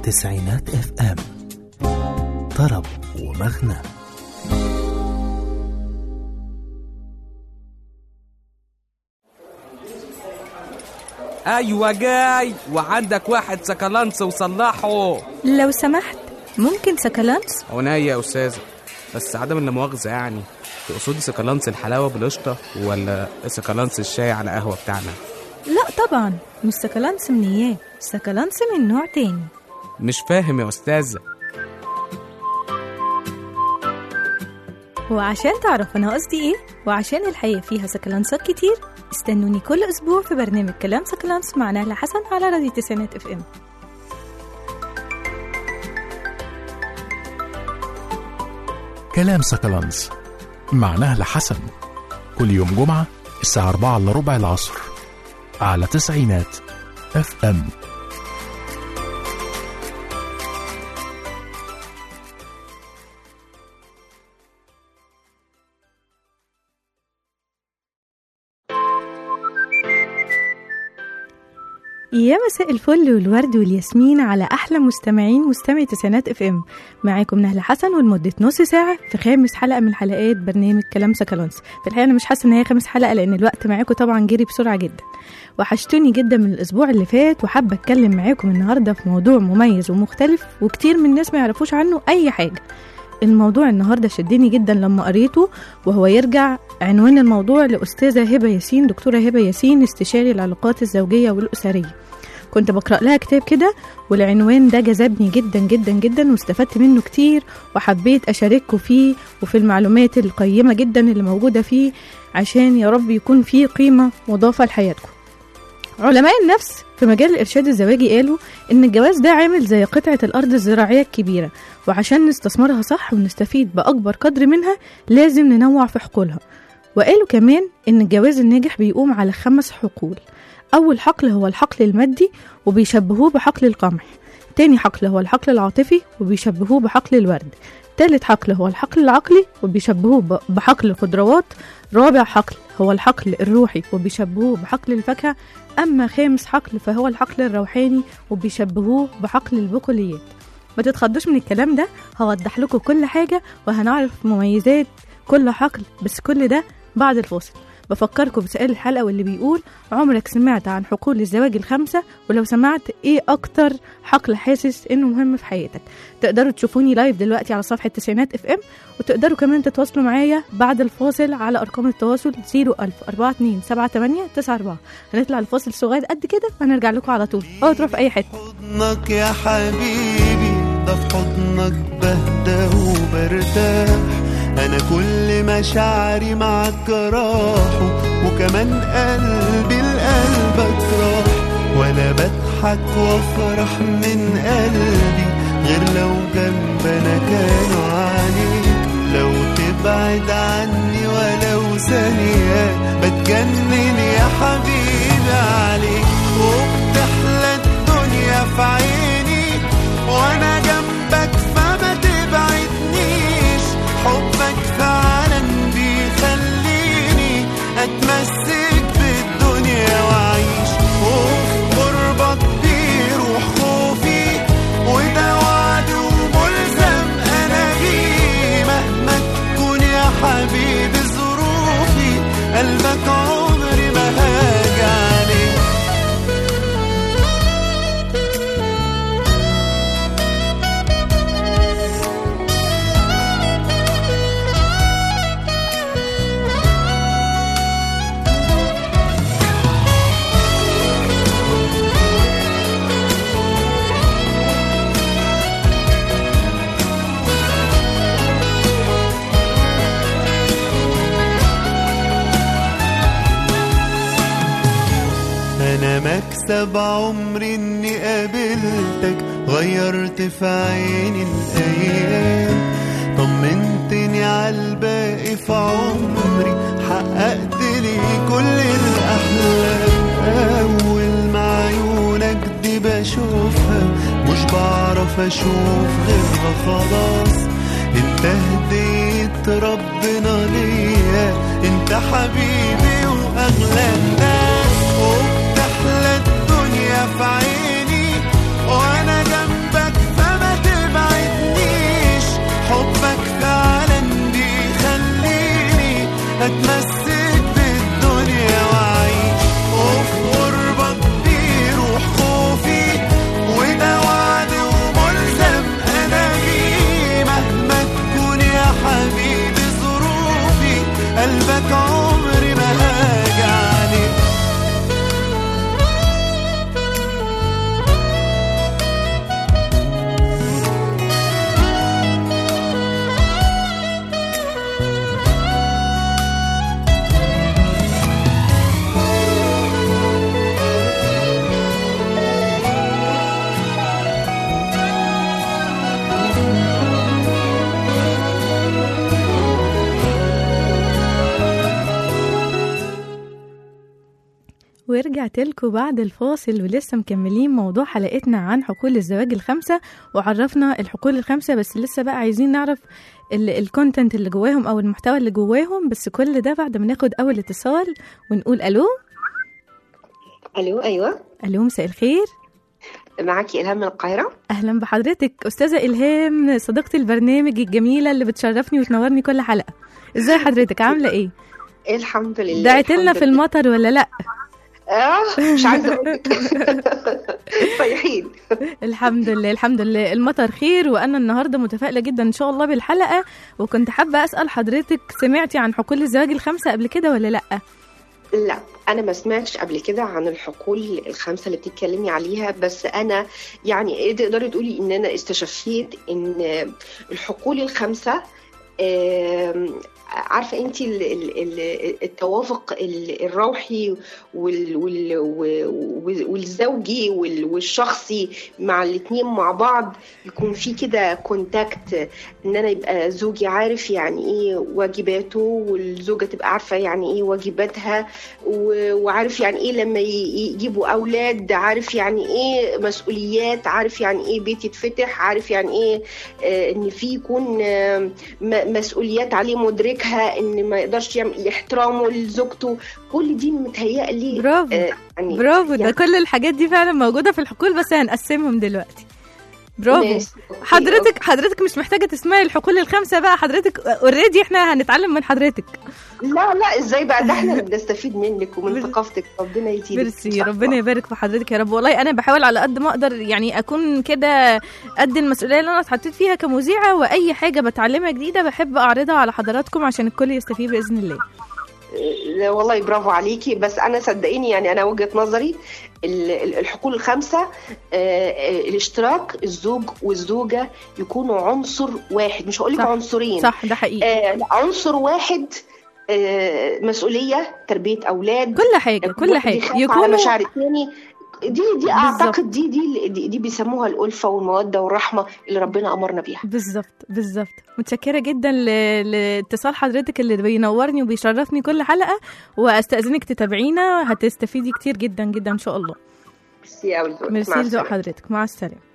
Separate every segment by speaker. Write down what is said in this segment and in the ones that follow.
Speaker 1: تسعينات اف ام طرب ومغنى
Speaker 2: ايوه جاي وعندك واحد سكالانس وصلحه
Speaker 3: لو سمحت ممكن سكالانس
Speaker 2: عناية يا استاذه بس عدم المؤاخذه يعني تقصدي سكالانس الحلاوه بالقشطه ولا سكالانس الشاي على قهوه بتاعنا
Speaker 3: لا طبعا مش سكالانس من اياه سكالانس من نوع تاني
Speaker 2: مش فاهم يا استاذه
Speaker 3: وعشان تعرف انا قصدي ايه وعشان الحياة فيها سكالانسات كتير استنوني كل اسبوع في برنامج كلام سكالانس مع نهلة حسن على راديو تسعينات اف ام
Speaker 1: كلام سكالانس مع نهلة حسن كل يوم جمعة الساعة 4 إلا ربع العصر على تسعينات اف ام
Speaker 3: يا مساء الفل والورد والياسمين على احلى مستمعين مستمعي تسعينات اف ام معاكم نهله حسن ولمده نص ساعه في خامس حلقه من حلقات برنامج كلام سكالانس في الحقيقه انا مش حاسه ان هي خامس حلقه لان الوقت معاكم طبعا جري بسرعه جدا وحشتوني جدا من الاسبوع اللي فات وحابه اتكلم معاكم النهارده في موضوع مميز ومختلف وكتير من الناس ما يعرفوش عنه اي حاجه الموضوع النهارده شدني جدا لما قريته وهو يرجع عنوان الموضوع لاستاذه هبه ياسين دكتوره هبه ياسين استشاري العلاقات الزوجيه والاسريه كنت بقرا لها كتاب كده والعنوان ده جذبني جدا جدا جدا واستفدت منه كتير وحبيت اشارككم فيه وفي المعلومات القيمه جدا اللي موجوده فيه عشان يا رب يكون فيه قيمه مضافه لحياتكم علماء النفس في مجال الإرشاد الزواجي قالوا إن الجواز ده عامل زي قطعة الأرض الزراعية الكبيرة وعشان نستثمرها صح ونستفيد بأكبر قدر منها لازم ننوع في حقولها وقالوا كمان إن الجواز الناجح بيقوم على خمس حقول أول حقل هو الحقل المادي وبيشبهوه بحقل القمح تاني حقل هو الحقل العاطفي وبيشبهوه بحقل الورد تالت حقل هو الحقل العقلي وبيشبهوه ب- بحقل الخضروات رابع حقل هو الحقل الروحي وبيشبهوه بحقل الفاكهة أما خامس حقل فهو الحقل الروحاني وبيشبهوه بحقل البقوليات ما تتخضوش من الكلام ده هوضح لكم كل حاجة وهنعرف مميزات كل حقل بس كل ده بعد الفاصل بفكركم بسؤال الحلقة واللي بيقول عمرك سمعت عن حقول الزواج الخمسة ولو سمعت ايه اكتر حقل حاسس انه مهم في حياتك تقدروا تشوفوني لايف دلوقتي على صفحة تسعينات اف ام وتقدروا كمان تتواصلوا معايا بعد الفاصل على ارقام التواصل 01000 42 78 94 هنطلع الفاصل صغير قد كده وهنرجع لكم على طول او تروح في اي حتة
Speaker 4: حضنك يا حبيبي ده في حضنك بهدى وبرتاح انا كل مشاعري معك راحوا وكمان قلبي لقلبك راح وانا بضحك وافرح من قلبي غير لو جنبنا كانوا عليك لو تبعد عني ولو ثانية بتجنن يا حبيبي عليك وبتحلى الدنيا في عيني وانا جنبك فما تبعدنيش حبك فعلا بيخليني اتمسك بالدنيا واعيش وفي قربك بيروح خوفي وده وعد وملزم انا بيه مهما تكون يا حبيبي ظروفي قلبك عمري ما هاجي عليه انا مكسب عمري اني قابلتك غيرت في عيني الايام طمنتني عالباقي في عمري حققت لي كل الاحلام اول ما عيونك دي بشوفها مش بعرف اشوف غيرها خلاص انت هديت ربنا ليا انت حبيبي واغلى الناس وبتحلى الدنيا في عيني وانا جنبك
Speaker 3: ورجعت لكم بعد الفاصل ولسه مكملين موضوع حلقتنا عن حقول الزواج الخمسة وعرفنا الحقول الخمسة بس لسه بقى عايزين نعرف الكونتنت اللي جواهم أو المحتوى اللي جواهم بس كل ده بعد ما ناخد أول اتصال ونقول ألو
Speaker 5: الو ايوه
Speaker 3: ألو مساء الخير
Speaker 5: معاكي الهام من القاهره
Speaker 3: أهلا بحضرتك أستاذة إلهام صديقة البرنامج الجميلة اللي بتشرفني وتنورني كل حلقة ازاي حضرتك عاملة ايه؟
Speaker 5: الحمد لله
Speaker 3: دعيت لنا
Speaker 5: الحمد
Speaker 3: في
Speaker 5: لله.
Speaker 3: المطر ولا لأ؟
Speaker 5: اه مش عايزه اقول لك طيحين
Speaker 3: الحمد لله الحمد لله المطر خير وانا النهارده متفائله جدا ان شاء الله بالحلقه وكنت حابه اسال حضرتك سمعتي عن حقول الزواج الخمسه قبل كده ولا لا
Speaker 5: لا انا ما سمعتش قبل كده عن الحقول الخمسه اللي بتتكلمي عليها بس انا يعني إيه تقدري تقولي ان انا استشفيت ان الحقول الخمسه آم، عارفه انت التوافق ال- الروحي وال- وال- وال- والزوجي وال- والشخصي مع الاتنين مع بعض يكون في كده كونتاكت ان انا يبقى زوجي عارف يعني ايه واجباته والزوجه تبقى عارفه يعني ايه واجباتها و- وعارف يعني ايه لما ي- يجيبوا اولاد عارف يعني ايه مسؤوليات عارف يعني ايه بيت يتفتح عارف يعني ايه آه، ان في يكون آه، م- مسؤوليات عليه مدركها ان ما يقدرش يعمل احترامه لزوجته كل دي متهيألي
Speaker 3: برافو
Speaker 5: آه، يعني
Speaker 3: برافو ده
Speaker 5: يعني-
Speaker 3: كل الحاجات دي فعلا موجوده في الحقول بس هنقسمهم دلوقتي برافو
Speaker 5: ماشي. أوكي،
Speaker 3: حضرتك حضرتك مش محتاجه تسمعي الحقول الخمسه بقى حضرتك اوريدي احنا هنتعلم من حضرتك
Speaker 5: لا لا ازاي بقى ده احنا اللي بنستفيد منك ومن
Speaker 3: مير-
Speaker 5: ثقافتك ربنا يزيدك
Speaker 3: ميرسي ربنا يبارك في حضرتك يا رب والله انا بحاول على قد ما اقدر يعني اكون كده قد المسؤوليه اللي انا اتحطيت فيها كمذيعه واي حاجه بتعلمها جديده بحب اعرضها على حضراتكم عشان الكل يستفيد باذن الله
Speaker 5: لا والله برافو عليكي بس انا صدقيني يعني انا وجهه نظري ال- ال- الحقول الخمسه آه، آه، الاشتراك الزوج والزوجه يكونوا عنصر واحد مش هقول لك
Speaker 3: صح.
Speaker 5: عنصرين
Speaker 3: صح ده حقيقي
Speaker 5: آه، لا، عنصر واحد آه، مسؤوليه تربيه اولاد
Speaker 3: كل حاجه كل
Speaker 5: واحد
Speaker 3: حاجه
Speaker 5: يخاف على
Speaker 3: يكونوا
Speaker 5: مشاعر التاني دي دي اعتقد دي دي دي, دي بيسموها الالفه والموده والرحمه اللي ربنا امرنا بيها
Speaker 3: بالظبط بالظبط متشكره جدا ل- لاتصال حضرتك اللي بينورني وبيشرفني كل حلقه واستاذنك تتابعينا هتستفيدي كتير جدا جدا ان شاء الله
Speaker 5: ميرسي قوي لذوقك.
Speaker 3: ميرسي
Speaker 5: مع
Speaker 3: لذوق
Speaker 5: السلامة.
Speaker 3: حضرتك مع السلامة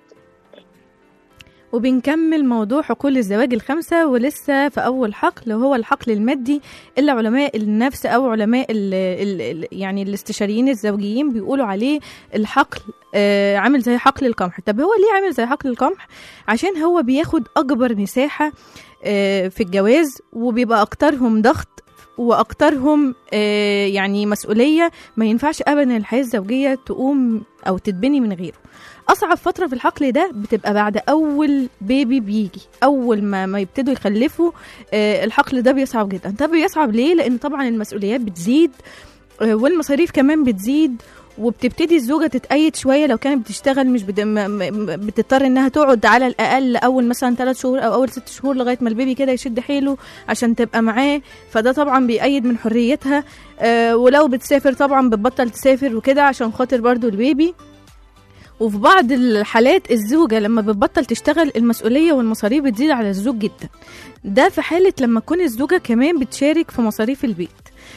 Speaker 3: وبنكمل موضوع حقول الزواج الخمسة ولسه في أول حقل وهو الحقل المادي اللي علماء النفس أو علماء ال ال ال يعني الاستشاريين الزوجيين بيقولوا عليه الحقل آه عامل زي حقل القمح طب هو ليه عامل زي حقل القمح عشان هو بياخد أكبر مساحة آه في الجواز وبيبقى أكترهم ضغط واكترهم آه يعني مسؤوليه ما ينفعش ابدا الحياه الزوجيه تقوم او تتبني من غيره اصعب فتره في الحقل ده بتبقى بعد اول بيبي بيجي اول ما ما يبتدوا يخلفوا آه الحقل ده بيصعب جدا طب بيصعب ليه لان طبعا المسؤوليات بتزيد آه والمصاريف كمان بتزيد وبتبتدي الزوجه تتأيد شويه لو كانت بتشتغل مش بت... م... م... بتضطر انها تقعد على الاقل اول مثلا ثلاث شهور او اول ست شهور لغايه ما البيبي كده يشد حيله عشان تبقى معاه فده طبعا بيأيد من حريتها آه ولو بتسافر طبعا بتبطل تسافر وكده عشان خاطر برضو البيبي وفي بعض الحالات الزوجة لما بتبطل تشتغل المسؤولية والمصاريف بتزيد على الزوج جدا ده في حالة لما تكون الزوجة كمان بتشارك في مصاريف البيت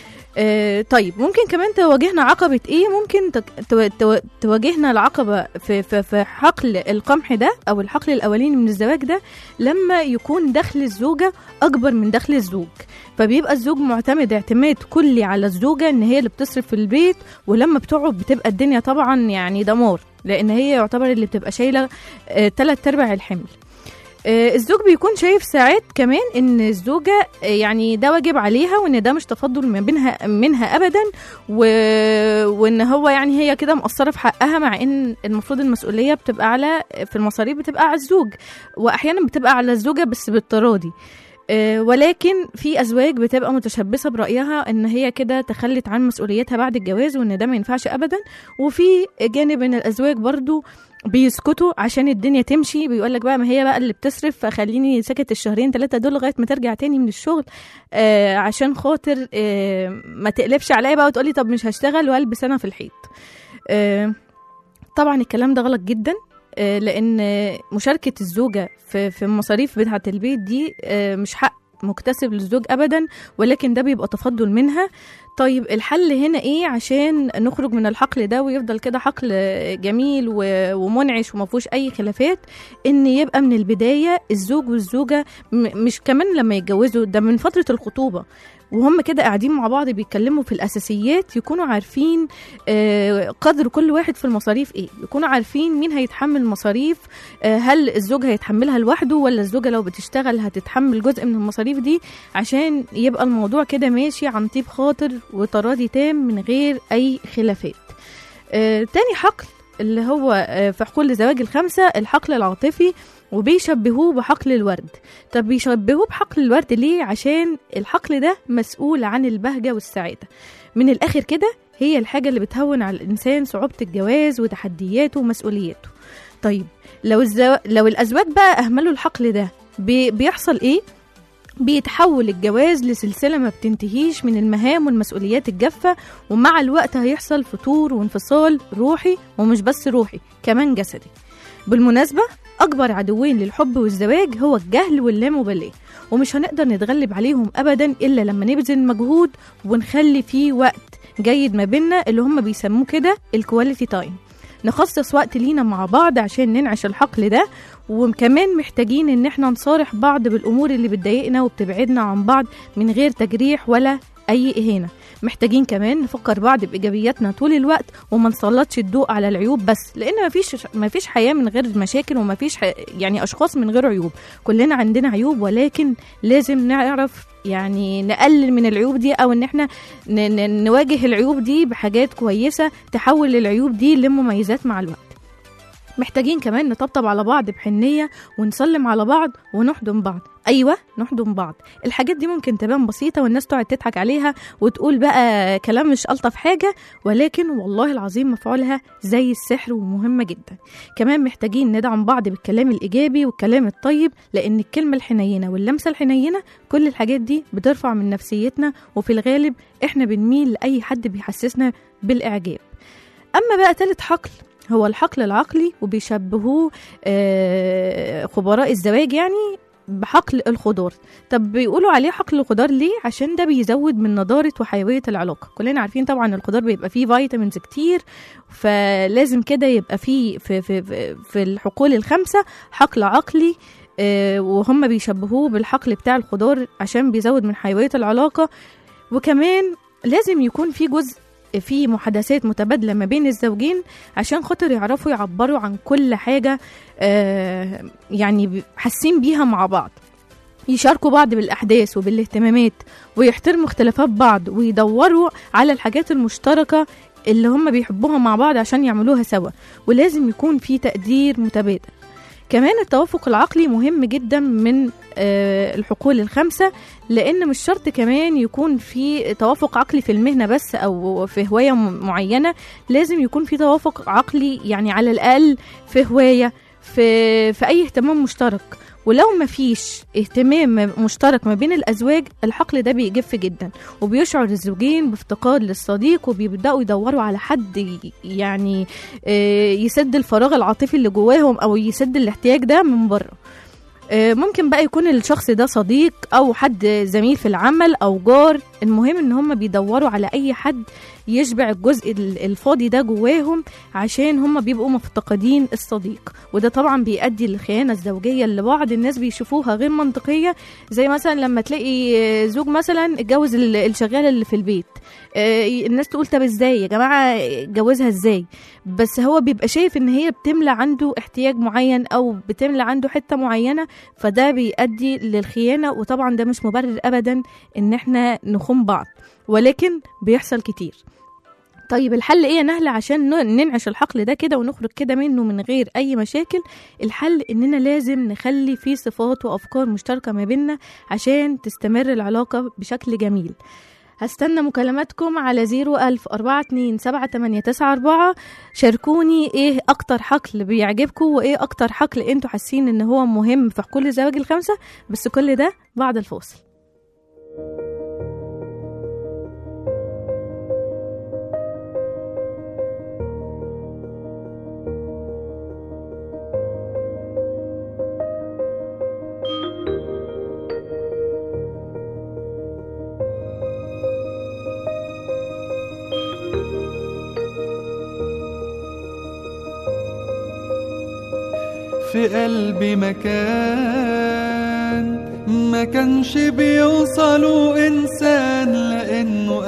Speaker 3: آه طيب ممكن كمان تواجهنا عقبة ايه ممكن تك- تو- تو- تواجهنا العقبة في, في, في حقل القمح ده او الحقل الاولاني من الزواج ده لما يكون دخل الزوجة اكبر من دخل الزوج فبيبقى الزوج معتمد اعتماد كلي على الزوجة ان هي اللي بتصرف في البيت ولما بتقعد بتبقى الدنيا طبعا يعني دمار لان هي يعتبر اللي بتبقى شايلة آه تلات ارباع الحمل آه، الزوج بيكون شايف ساعات كمان ان الزوجه آه، يعني ده واجب عليها وان ده مش تفضل ما بينها منها ابدا و... وان هو يعني هي كده مقصره في حقها مع ان المفروض المسؤوليه بتبقى على في المصاريف بتبقى على الزوج واحيانا بتبقى على الزوجه بس بالتراضي آه، ولكن في ازواج بتبقى متشبثه برايها ان هي كده تخلت عن مسؤوليتها بعد الجواز وان ده ما ينفعش ابدا وفي جانب من الازواج برضو بيسكتوا عشان الدنيا تمشي بيقول لك بقى ما هي بقى اللي بتصرف فخليني ساكت الشهرين ثلاثه دول لغايه ما ترجع تاني من الشغل آه عشان خاطر آه ما تقلبش عليا بقى وتقولي طب مش هشتغل والبس انا في الحيط آه طبعا الكلام ده غلط جدا آه، لان مشاركه الزوجه في في المصاريف بتاعه البيت دي آه، مش حق مكتسب للزوج ابدا ولكن ده بيبقى تفضل منها طيب الحل هنا ايه عشان نخرج من الحقل ده ويفضل كده حقل جميل و- ومنعش وما فيهوش اي خلافات ان يبقى من البدايه الزوج والزوجه م- مش كمان لما يتجوزوا ده من فتره الخطوبه وهم كده قاعدين مع بعض بيتكلموا في الاساسيات يكونوا عارفين آه، قدر كل واحد في المصاريف ايه يكونوا عارفين مين هيتحمل المصاريف آه، هل الزوج هيتحملها لوحده ولا الزوجه لو بتشتغل هتتحمل جزء من المصاريف دي عشان يبقى الموضوع كده ماشي عن طيب خاطر وتراضي تام من غير اي خلافات آه، تاني حقل اللي هو آه، في حقول الزواج الخمسة الحقل العاطفي وبيشبهوه بحقل الورد طب بيشبهوه بحقل الورد ليه عشان الحقل ده مسؤول عن البهجة والسعادة من الآخر كده هي الحاجة اللي بتهون على الإنسان صعوبة الجواز وتحدياته ومسؤولياته طيب لو الزو... لو الأزواج بقى أهملوا الحقل ده بي... بيحصل إيه؟ بيتحول الجواز لسلسلة ما بتنتهيش من المهام والمسؤوليات الجافة ومع الوقت هيحصل فتور وانفصال روحي ومش بس روحي كمان جسدي بالمناسبة أكبر عدوين للحب والزواج هو الجهل واللامبالاة ومش هنقدر نتغلب عليهم أبدا إلا لما نبذل مجهود ونخلي فيه وقت جيد ما بينا اللي هم بيسموه كده الكواليتي تايم نخصص وقت لينا مع بعض عشان ننعش الحقل ده وكمان محتاجين ان احنا نصارح بعض بالامور اللي بتضايقنا وبتبعدنا عن بعض من غير تجريح ولا اي اهانه محتاجين كمان نفكر بعض بايجابياتنا طول الوقت وما نسلطش الضوء على العيوب بس لان مفيش مفيش حياه من غير مشاكل ومفيش ح... يعني اشخاص من غير عيوب كلنا عندنا عيوب ولكن لازم نعرف يعني نقلل من العيوب دي او ان احنا ن... ن... نواجه العيوب دي بحاجات كويسه تحول العيوب دي لمميزات مع الوقت محتاجين كمان نطبطب على بعض بحنية ونسلم على بعض ونحضن بعض أيوة نحضن بعض الحاجات دي ممكن تبان بسيطة والناس تقعد تضحك عليها وتقول بقى كلام مش ألطف حاجة ولكن والله العظيم مفعولها زي السحر ومهمة جدا كمان محتاجين ندعم بعض بالكلام الإيجابي والكلام الطيب لأن الكلمة الحنينة واللمسة الحنينة كل الحاجات دي بترفع من نفسيتنا وفي الغالب إحنا بنميل لأي حد بيحسسنا بالإعجاب أما بقى تالت حقل هو الحقل العقلي وبيشبهوه آه، خبراء الزواج يعني بحقل الخضار طب بيقولوا عليه حقل الخضار ليه عشان ده بيزود من نضارة وحيوية العلاقة كلنا عارفين طبعا الخضار بيبقى فيه فيتامينز كتير فلازم كده يبقى فيه في, في, في, في الحقول الخمسة حقل عقلي آه، وهم بيشبهوه بالحقل بتاع الخضار عشان بيزود من حيوية العلاقة وكمان لازم يكون في جزء في محادثات متبادله ما بين الزوجين عشان خاطر يعرفوا يعبروا عن كل حاجه آه، يعني ب- حاسين بيها مع بعض يشاركوا بعض بالاحداث وبالاهتمامات ويحترموا اختلافات بعض ويدوروا على الحاجات المشتركه اللي هم بيحبوها مع بعض عشان يعملوها سوا ولازم يكون في تقدير متبادل كمان التوافق العقلي مهم جدا من آه، الحقول الخمسة لأن مش شرط كمان يكون في توافق عقلي في المهنة بس أو في هواية م- معينة لازم يكون في توافق عقلي يعني على الأقل في هواية في, في أي اهتمام مشترك ولو ما فيش اهتمام مشترك ما بين الأزواج الحقل ده بيجف جدا وبيشعر الزوجين بافتقاد للصديق وبيبدأوا يدوروا على حد ي- يعني آه، يسد الفراغ العاطفي اللي جواهم أو يسد الاحتياج ده من بره آه، ممكن بقى يكون الشخص ده صديق او حد زميل في العمل او جار المهم ان هم بيدوروا على اي حد يشبع الجزء ال- الفاضي ده جواهم عشان هم بيبقوا مفتقدين الصديق وده طبعا بيؤدي للخيانه الزوجيه اللي بعض الناس بيشوفوها غير منطقيه زي مثلا لما تلاقي آه، زوج مثلا اتجوز ال- الشغاله اللي في البيت آه، الناس تقول طب ازاي يا جماعه اتجوزها ازاي بس هو بيبقى شايف ان هي بتملى عنده احتياج معين او بتملى عنده حته معينه فده بيؤدي للخيانه وطبعا ده مش مبرر ابدا ان احنا نخون بعض ولكن بيحصل كتير طيب الحل ايه يا نهله عشان ن- ننعش الحقل ده كده ونخرج كده منه من غير اي مشاكل الحل اننا لازم نخلي فيه صفات وافكار مشتركه ما بيننا عشان تستمر العلاقه بشكل جميل هستنى مكالماتكم على زيرو ألف أربعة اتنين سبعة تمانية تسعة أربعة شاركوني ايه أكتر حقل بيعجبكم وايه أكتر حقل انتوا حاسين ان هو مهم في حقول الزواج الخمسة بس كل ده بعد الفاصل
Speaker 4: في قلبي مكان ما كانش بيوصلوا إنسان لأنه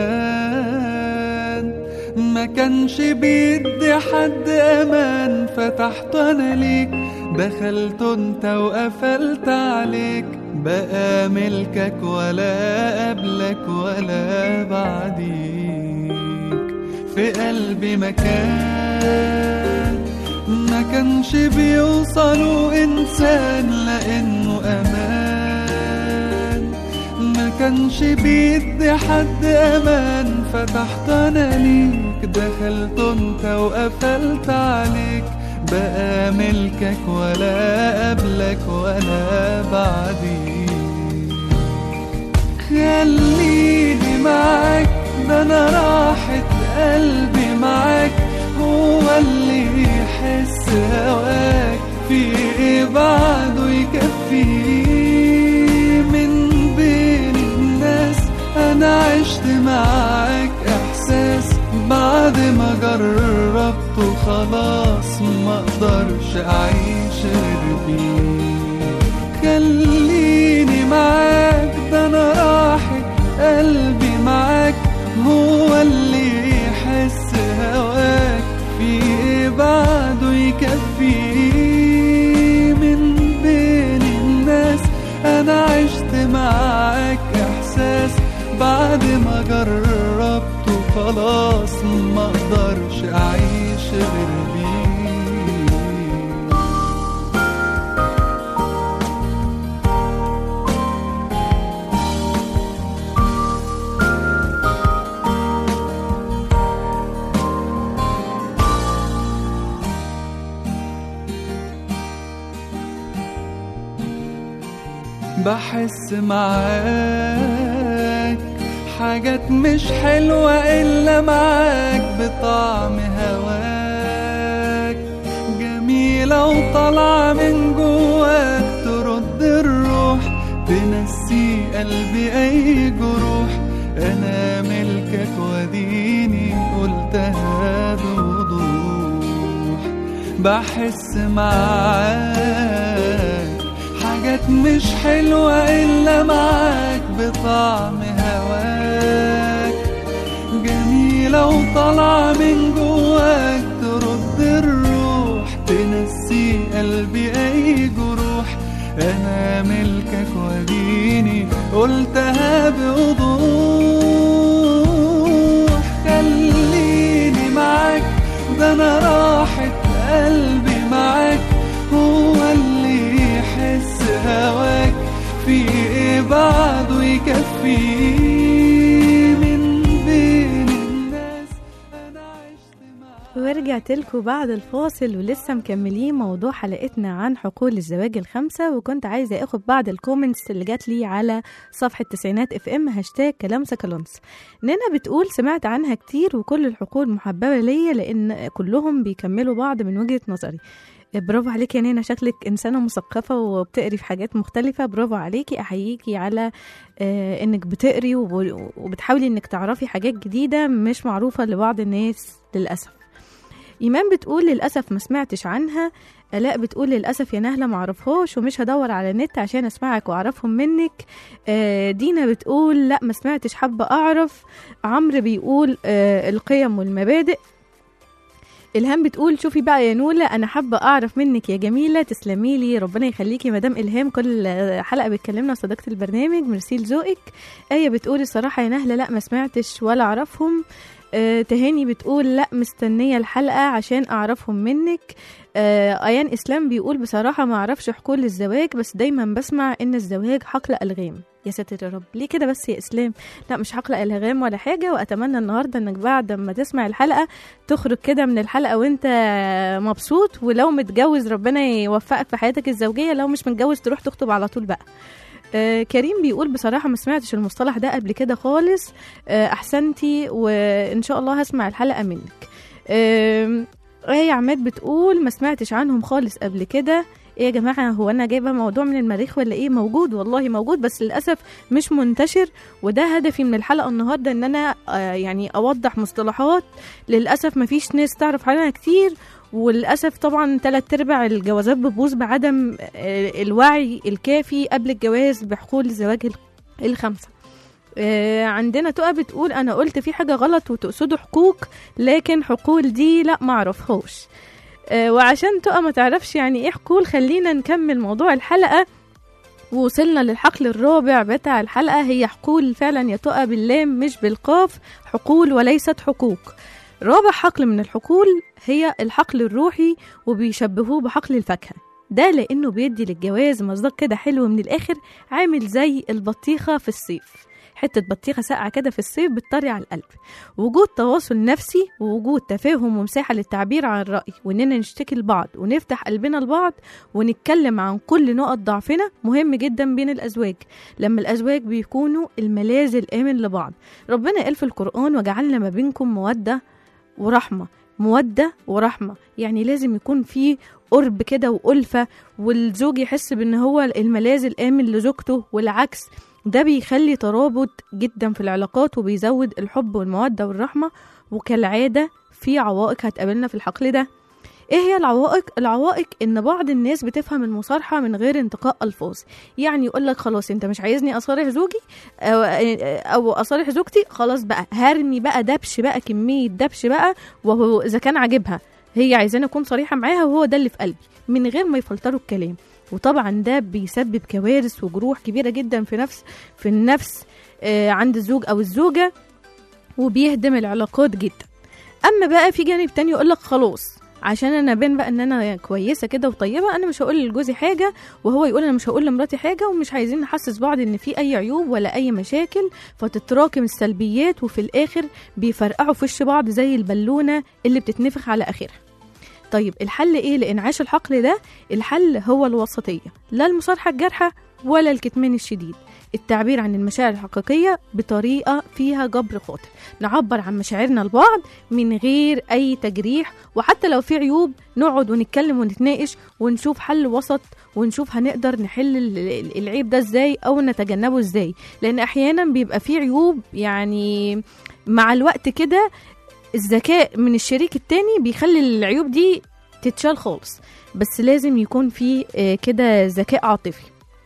Speaker 4: أمان ما كانش بيدي حد أمان فتحت أنا ليك دخلت انت وقفلت عليك بقى ملكك ولا قبلك ولا بعديك في قلبي مكان ما كانش بيوصلوا إنسان لأنه أمان ما كانش بيدي حد أمان فتحت أنا ليك دخلت انت وقفلت عليك بقى ملكك ولا قبلك ولا بعديك خليني معاك ده انا راحة قلبي معاك هو اللي يحس هواك في ايه بعده يكفيه من بين الناس انا عشت معاك احساس بعد ما جربته خلاص ما اقدرش اعيش غير بيه خليني معاك ده انا راحة قلبي معاك هو اللي يحس هواك في ايه بعده يكفيه من بين الناس انا عشت معاك احساس بعد ما جربته خلاص ما اقدرش اعيش غير بيه بحس معاك حاجات مش حلوة إلا معاك بطعم هواك جميلة وطالعة من جواك ترد الروح تنسي قلبي أي جروح أنا ملكك وديني قلتها بوضوح بحس معاك حاجات مش حلوة إلا معاك بطعم هواك جميلة وطالعة من جواك ترد الروح تنسي قلبي أي جروح أنا ملكك وديني قلتها بوضوح خليني معاك ده أنا راحة قلبي معاك هو اللي يحس هواك في ايه بعده يكفيه من بين الناس انا عشت معاك
Speaker 3: ورجعت لكم بعد الفاصل ولسه مكملين موضوع حلقتنا عن حقول الزواج الخمسة وكنت عايزة اخد بعض الكومنتس اللي جات لي على صفحة تسعينات اف ام هاشتاج كلام سكالونس نانا بتقول سمعت عنها كتير وكل الحقول محببة ليا لان كلهم بيكملوا بعض من وجهة نظري برافو عليكي يا نينا شكلك إنسانة مثقفة وبتقري في حاجات مختلفة برافو عليكي أحييكي على آه إنك بتقري وب- وبتحاولي إنك تعرفي حاجات جديدة مش معروفة لبعض الناس للأسف إيمان بتقول للأسف ما سمعتش عنها آلاء بتقول للأسف يا نهلة معرفهاش ومش هدور على النت عشان أسمعك وأعرفهم منك آه دينا بتقول لا ما سمعتش حابة أعرف عمرو بيقول آه القيم والمبادئ إلهام بتقول شوفي بقى يا نولة أنا حابة أعرف منك يا جميلة تسلمي لي ربنا يخليكي مدام إلهام كل حلقة بتكلمنا صديقة البرنامج ميرسي لذوقك آية بتقول الصراحة يا نهلة لا ما سمعتش ولا أعرفهم آه تهاني بتقول لا مستنية الحلقة عشان أعرفهم منك آه أيان إسلام بيقول بصراحة ما أعرفش حقول الزواج بس دايما بسمع إن الزواج حقل ألغام يا ساتر يا رب ليه كده بس يا إسلام لا مش حقل ألغام ولا حاجة وأتمنى النهاردة إنك بعد ما تسمع الحلقة تخرج كده من الحلقة وانت مبسوط ولو متجوز ربنا يوفقك في حياتك الزوجية لو مش متجوز تروح تخطب على طول بقى آه كريم بيقول بصراحة ما سمعتش المصطلح ده قبل كده خالص آه أحسنتي وإن شاء الله هسمع الحلقة منك آه آية عماد بتقول ما سمعتش عنهم خالص قبل كده ايه يا جماعة هو انا جايبة موضوع من المريخ ولا ايه موجود والله موجود بس للأسف مش منتشر وده هدفي من الحلقة النهاردة ان انا آه يعني اوضح مصطلحات للأسف مفيش ناس تعرف عنها كتير وللاسف طبعا تلات ارباع الجوازات بتبوظ بعدم آه، الوعي الكافي قبل الجواز بحقول الزواج ال- الخمسه آه، عندنا تقى بتقول انا قلت في حاجه غلط وتقصدوا حقوق لكن حقول دي لا معرفهاش آه، وعشان تقى ما تعرفش يعني ايه حقول خلينا نكمل موضوع الحلقه ووصلنا للحقل الرابع بتاع الحلقة هي حقول فعلا يا تقى باللام مش بالقاف حقول وليست حقوق رابع حقل من الحقول هي الحقل الروحي وبيشبهوه بحقل الفاكهة ده لأنه بيدي للجواز مصداق كده حلو من الآخر عامل زي البطيخة في الصيف حتة بطيخة ساقعة كده في الصيف بتطري على القلب وجود تواصل نفسي ووجود تفاهم ومساحة للتعبير عن الرأي وإننا نشتكي لبعض ونفتح قلبنا لبعض ونتكلم عن كل نقط ضعفنا مهم جدا بين الأزواج لما الأزواج بيكونوا الملاذ الآمن لبعض ربنا قال في القرآن وجعلنا ما بينكم مودة ورحمة مودة ورحمة يعني لازم يكون في قرب كده وألفة والزوج يحس بأن هو الملاذ الآمن لزوجته والعكس ده بيخلي ترابط جدا في العلاقات وبيزود الحب والمودة والرحمة وكالعادة في عوائق هتقابلنا في الحقل ده ايه هي العوائق العوائق ان بعض الناس بتفهم المصارحه من غير انتقاء الفاظ يعني يقول لك خلاص انت مش عايزني اصارح زوجي او, أو اصارح زوجتي خلاص بقى هرمي بقى دبش بقى كميه دبش بقى وهو اذا كان عاجبها هي عايزاني اكون صريحه معاها وهو ده اللي في قلبي من غير ما يفلتروا الكلام وطبعا ده بيسبب كوارث وجروح كبيره جدا في نفس في النفس آه، عند الزوج او الزوجه وبيهدم العلاقات جدا اما بقى في جانب تاني يقول لك خلاص عشان انا بين بقى ان انا كويسه كده وطيبه انا مش هقول لجوزي حاجه وهو يقول انا مش هقول لمراتي حاجه ومش عايزين نحسس بعض ان في اي عيوب ولا اي مشاكل فتتراكم السلبيات وفي الاخر بيفرقعوا في وش بعض زي البالونه اللي بتتنفخ على اخرها طيب الحل ايه لانعاش الحقل ده الحل هو الوسطيه لا المصارحه الجارحه ولا الكتمان الشديد التعبير عن المشاعر الحقيقية بطريقة فيها جبر خاطر نعبر عن مشاعرنا لبعض من غير أي تجريح وحتى لو في عيوب نقعد ونتكلم ونتناقش ونشوف حل وسط ونشوف هنقدر نحل ال- ال- العيب ده ازاي أو نتجنبه ازاي لأن أحيانا بيبقى في عيوب يعني مع الوقت كده الذكاء من الشريك التاني بيخلي العيوب دي تتشال خالص بس لازم يكون في آه، كده ذكاء عاطفي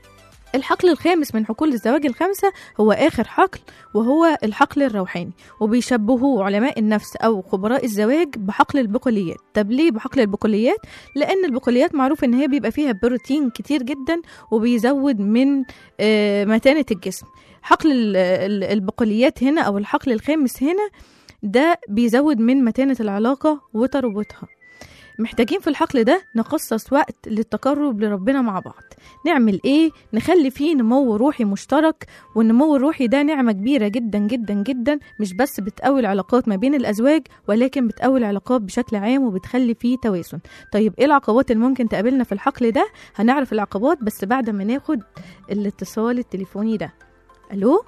Speaker 3: الحقل الخامس من حقول الزواج الخمسة هو آخر حقل وهو الحقل الروحاني وبيشبهوه علماء النفس أو خبراء الزواج بحقل البقوليات طب ليه بحقل البقوليات؟ لأن البقوليات معروف إن هي بيبقى فيها بروتين كتير جدا وبيزود من آه، متانة الجسم حقل ال- ال- البقوليات هنا أو الحقل الخامس هنا ده بيزود من متانة العلاقة وتربطها محتاجين في الحقل ده نخصص وقت للتقرب لربنا مع بعض نعمل ايه نخلي فيه نمو روحي مشترك والنمو الروحي ده نعمة كبيرة جدا جدا جدا مش بس بتقوي العلاقات ما بين الأزواج ولكن بتقوي العلاقات بشكل عام وبتخلي فيه توازن طيب ايه العقبات اللي ممكن تقابلنا في الحقل ده هنعرف العقبات بس بعد ما ناخد الاتصال التليفوني ده الو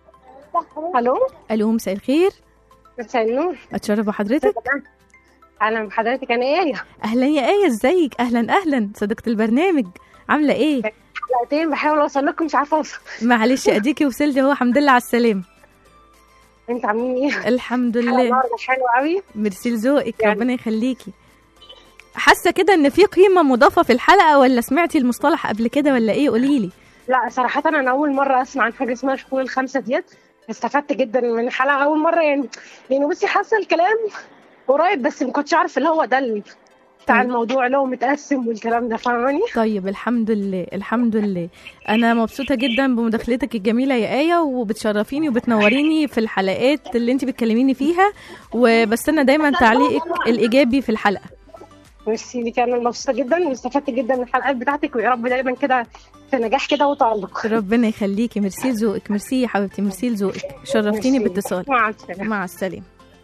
Speaker 6: الو
Speaker 3: الو مساء الخير
Speaker 6: مساء النور
Speaker 3: اتشرف بحضرتك
Speaker 6: اهلا بحضرتك انا ايه
Speaker 3: اهلا يا ايه ازيك اهلا اهلا صديقة البرنامج عامله ايه
Speaker 6: حلقتين بحاول اوصل لكم مش عارفه اوصل
Speaker 3: معلش اديكي وصلتي اهو الحمد لله على السلامه
Speaker 6: انتوا عاملين ايه
Speaker 3: الحمد
Speaker 6: حلقة
Speaker 3: لله
Speaker 6: النهارده حلوه قوي
Speaker 3: ميرسي لذوقك
Speaker 6: يعني-
Speaker 3: ربنا يخليكي حاسه كده ان في قيمه مضافه في الحلقه ولا سمعتي المصطلح قبل كده ولا ايه قولي لي
Speaker 6: لا صراحه انا اول مره اسمع عن حاجه اسمها شكول الخمسه ديت استفدت جدا من الحلقه اول مره يعني يعني بصي حاسه الكلام قريب بس ما كنتش عارف اللي هو ده ال- بتاع
Speaker 3: طيب.
Speaker 6: الموضوع اللي هو متقسم والكلام ده فاهماني
Speaker 3: طيب الحمد لله الحمد لله انا مبسوطه جدا بمداخلتك الجميله يا ايه وبتشرفيني وبتنوريني في الحلقات اللي انت بتكلميني فيها وبس انا دايما تعليقك الايجابي في الحلقه
Speaker 6: ميرسي ليكي انا مبسوطه جدا واستفدت جدا من الحلقات بتاعتك ويا رب دايما كده في نجاح كده وتالق
Speaker 3: ربنا يخليكي ميرسي لذوقك ميرسي يا حبيبتي ميرسي لذوقك شرفتيني
Speaker 6: ميرسي.
Speaker 3: باتصالك
Speaker 6: مع السلامه
Speaker 3: مع السلامة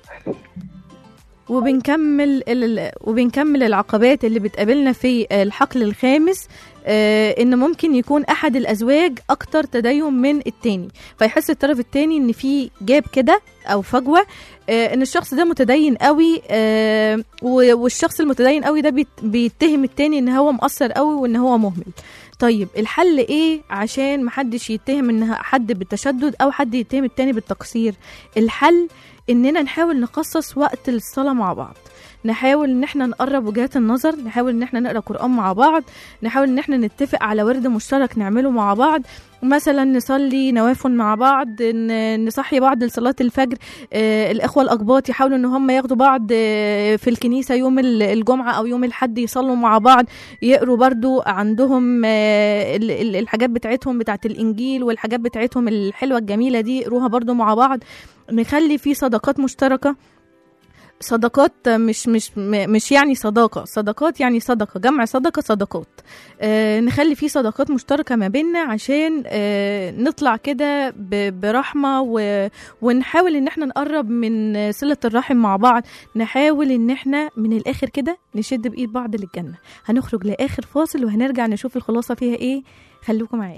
Speaker 3: وبنكمل ال... وبنكمل العقبات اللي بتقابلنا في الحقل الخامس آه ان ممكن يكون احد الازواج اكتر تدين من التاني فيحس الطرف التاني ان في جاب كده او فجوه آه ان الشخص ده متدين قوي آه و- والشخص المتدين قوي ده بيت- بيتهم التاني ان هو مقصر قوي وان هو مهمل طيب الحل ايه عشان محدش يتهم ان حد بالتشدد او حد يتهم التاني بالتقصير الحل اننا نحاول نخصص وقت للصلاه مع بعض نحاول ان احنا نقرب وجهات النظر نحاول ان احنا نقرا قران مع بعض نحاول ان احنا نتفق على ورد مشترك نعمله مع بعض مثلا نصلي نوافل مع بعض ن- نصحي بعض لصلاه الفجر آه الاخوه الاقباط يحاولوا ان هم ياخدوا بعض آه في الكنيسه يوم ال- الجمعه او يوم الاحد يصلوا مع بعض يقروا برضو عندهم آه ال- ال- الحاجات بتاعتهم بتاعت الانجيل والحاجات بتاعتهم الحلوه الجميله دي يقروها برضو مع بعض نخلي في صداقات مشتركه صداقات مش مش م- مش يعني صداقه صداقات يعني صدقه جمع صدقه صداقات آه نخلي في صداقات مشتركه ما بيننا عشان آه نطلع كده ب- برحمه و ونحاول ان احنا نقرب من صله الرحم مع بعض نحاول ان احنا من الاخر كده نشد بايد بعض للجنه هنخرج لاخر فاصل وهنرجع نشوف الخلاصه فيها ايه خليكم معايا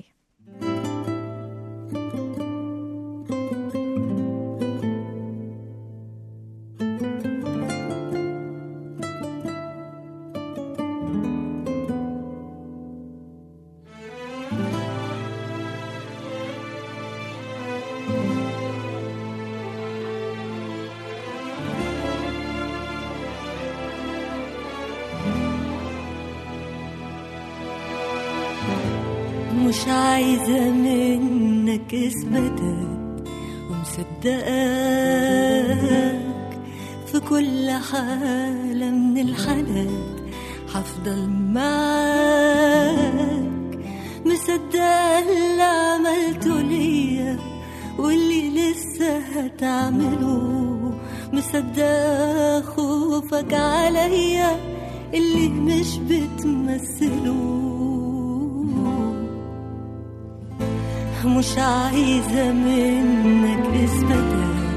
Speaker 7: مش عايزة منك اثباتات ومصدقاك في كل حالة من الحالات هفضل معاك مصدقة اللي عملته ليا واللي لسه هتعمله مصدقة خوفك عليا اللي مش بتمثله مش عايزة منك إثباتات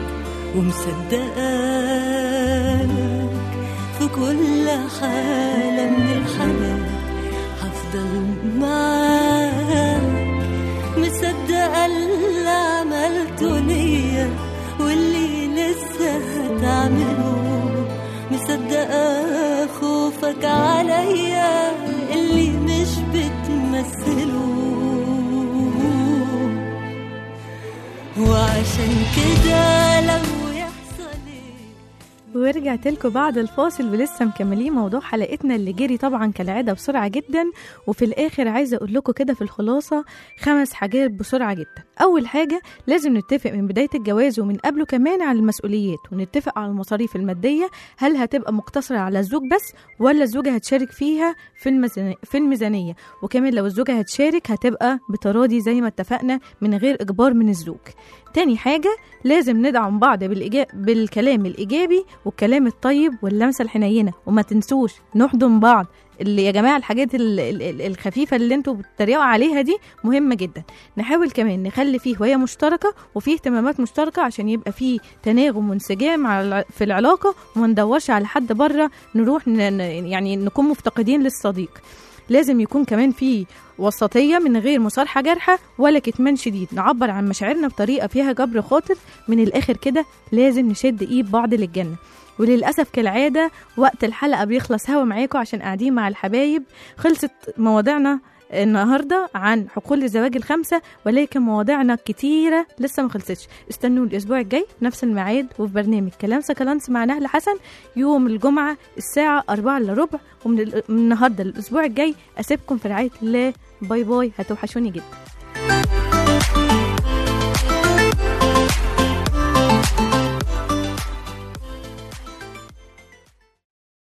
Speaker 7: ومصدقاك في كل حالة من الحالات هفضل معاك مصدقة اللي عملته ليا واللي لسه هتعمله مصدقة خوفك عليا اللي مش بتمثله وعشان كده لو يحصل ايه
Speaker 3: ورجعت لكم بعد الفاصل ولسه مكملين موضوع حلقتنا اللي جري طبعا كالعاده بسرعه جدا وفي الاخر عايزه اقول لكم كده في الخلاصه خمس حاجات بسرعه جدا اول حاجه لازم نتفق من بدايه الجواز ومن قبله كمان على المسؤوليات ونتفق على المصاريف الماديه هل هتبقى مقتصره على الزوج بس ولا الزوجه هتشارك فيها في الميزانيه في الميزانيه وكمان لو الزوجه هتشارك هتبقى بتراضي زي ما اتفقنا من غير اجبار من الزوج تاني حاجة لازم ندعم بعض بالإيجاب بالكلام الإيجابي والكلام الطيب واللمسة الحنينة وما تنسوش نحضن بعض اللي يا جماعة الحاجات ال- ال- ال- الخفيفة اللي انتوا بتتريقوا عليها دي مهمة جدا نحاول كمان نخلي فيه هواية مشتركة وفيه اهتمامات مشتركة عشان يبقى فيه تناغم وانسجام على الع- في العلاقة وما ندورش على حد بره نروح ن- ن- يعني نكون مفتقدين للصديق لازم يكون كمان في وسطية من غير مصارحة جارحة ولا كتمان شديد نعبر عن مشاعرنا بطريقة فيها جبر خاطر من الآخر كده لازم نشد إيد بعض للجنة وللأسف كالعادة وقت الحلقة بيخلص هوا معاكم عشان قاعدين مع الحبايب خلصت مواضيعنا النهارده عن حقول الزواج الخمسه ولكن مواضيعنا كتيره لسه ما خلصتش استنوا الاسبوع الجاي نفس الميعاد وفي برنامج كلام سكالانس مع نهل حسن يوم الجمعه الساعه 4 الا ربع ومن ال- من النهارده للاسبوع الجاي اسيبكم في رعايه الله باي باي هتوحشوني جدا